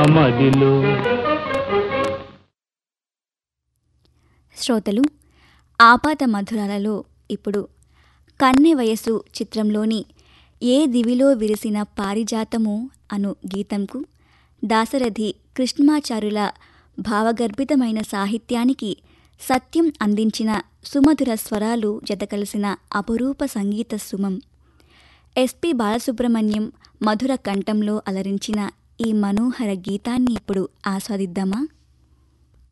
మదిలో శ్రోతలు ఆపాత మధురాలలో ఇప్పుడు కన్నె వయసు చిత్రంలోని ఏ దివిలో విరిసిన పారిజాతము అను గీతంకు దాశరథి కృష్ణమాచారుల భావగర్భితమైన సాహిత్యానికి సత్యం అందించిన సుమధుర స్వరాలు జతకలిసిన అపురూప సంగీత సుమం ఎస్పి బాలసుబ్రహ్మణ్యం మధుర కంఠంలో అలరించిన ఈ మనోహర గీతాన్ని ఇప్పుడు ఆస్వాదిద్దామా